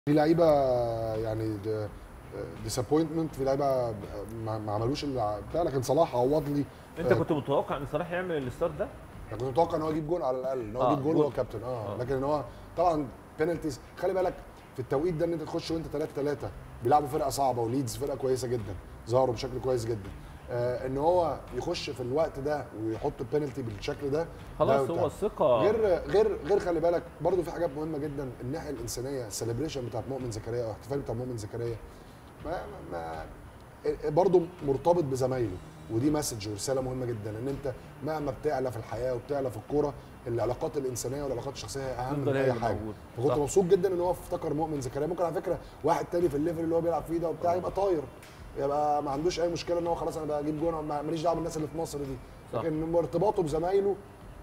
في لعيبه يعني ديسابوينتمنت في لعيبه ما ما عملوش اللي بتاع لكن صلاح عوض لي انت آه، كنت متوقع ان صلاح يعمل الستارت ده؟ انا كنت متوقع ان هو يجيب جول على الاقل ان هو آه، يجيب جول جول. وهو كابتن اه آه. لكن ان هو طبعا بينالتيز خلي بالك في التوقيت ده ان انت تخش وانت 3 3 بيلعبوا فرقه صعبه وليدز فرقه كويسه جدا ظهروا بشكل كويس جدا آه ان هو يخش في الوقت ده ويحط البينالتي بالشكل ده خلاص ده هو بتاع. الثقه غير غير غير خلي بالك برضو في حاجات مهمه جدا الناحيه الانسانيه السليبريشن بتاعت مؤمن زكريا او الاحتفال بتاع مؤمن زكريا ما ما برضه مرتبط بزمايله ودي مسج ورساله مهمه جدا ان انت مهما بتعلى في الحياه وبتعلى في الكوره العلاقات الانسانيه والعلاقات الشخصيه اهم من تفضل هي اي اللي حاجه موجودة. فكنت صح. مبسوط جدا ان هو افتكر مؤمن زكريا ممكن على فكره واحد تاني في الليفل اللي هو بيلعب فيه ده وبتاع يبقى طاير يبقى ما عندوش اي مشكله ان هو خلاص انا بجيب جون ما- ماليش دعوه بالناس اللي في مصر دي صح. لكن ارتباطه بزمايله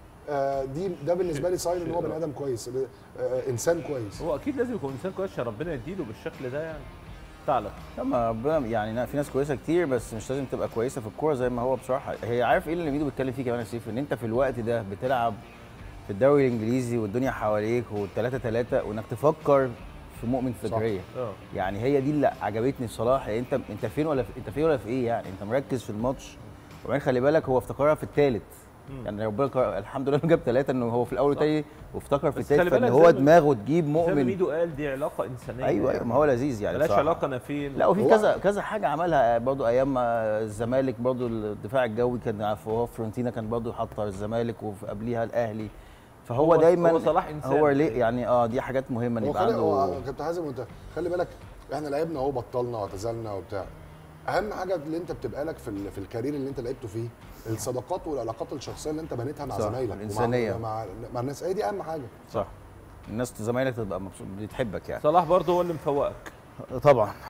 آه، دي ده بالنسبه لي ساين ان هو بني ادم كويس آه، انسان كويس هو اكيد لازم يكون انسان كويس عشان ربنا يديله بالشكل ده يعني تعالى لما ربنا يعني في ناس كويسه كتير بس مش لازم تبقى كويسه في الكوره زي ما هو بصراحه هي عارف ايه اللي ميدو بيتكلم فيه كمان يا سيف ان انت في الوقت ده بتلعب في الدوري الانجليزي والدنيا حواليك والثلاثه ثلاثه وانك تفكر في مؤمن فكريه اه يعني هي دي اللي عجبتني بصراحه يعني انت انت فين ولا في انت فين ولا في ايه يعني انت مركز في الماتش وبعدين خلي بالك هو افتكرها في الثالث يعني ربنا كر- الحمد لله إنه جاب ثلاثه انه هو في الاول صح. والتاني وافتكر في بس خلي الثالث فان بالك هو زي ما- دماغه تجيب زي ما مؤمن ميدو قال دي علاقه انسانيه ايوه ايوه ما هو لذيذ يعني ملهاش بصراحة. علاقه انا فين لا وفي هو- كذا كذا حاجه عملها برضو ايام ما الزمالك برضو الدفاع الجوي كان عارف هو فرونتينا كان برضو حاطه الزمالك وقبليها الاهلي فهو هو- دايما هو صلاح إنسان. هو ليه يعني اه دي حاجات مهمه ان هو يبقى خلي هو عنده كابتن حازم وانت خلي بالك احنا لعبنا اهو بطلنا واعتزلنا وبتاع اهم حاجه اللي انت بتبقى لك في ال- في الكارير اللي انت لعبته فيه الصداقات والعلاقات الشخصيه اللي انت بنيتها مع صح، زمايلك الإنسانية. ومع مع, مع الناس هي دي اهم حاجه صح الناس زمايلك تبقى مبسوط بتحبك يعني صلاح برضه هو اللي مفوقك طبعا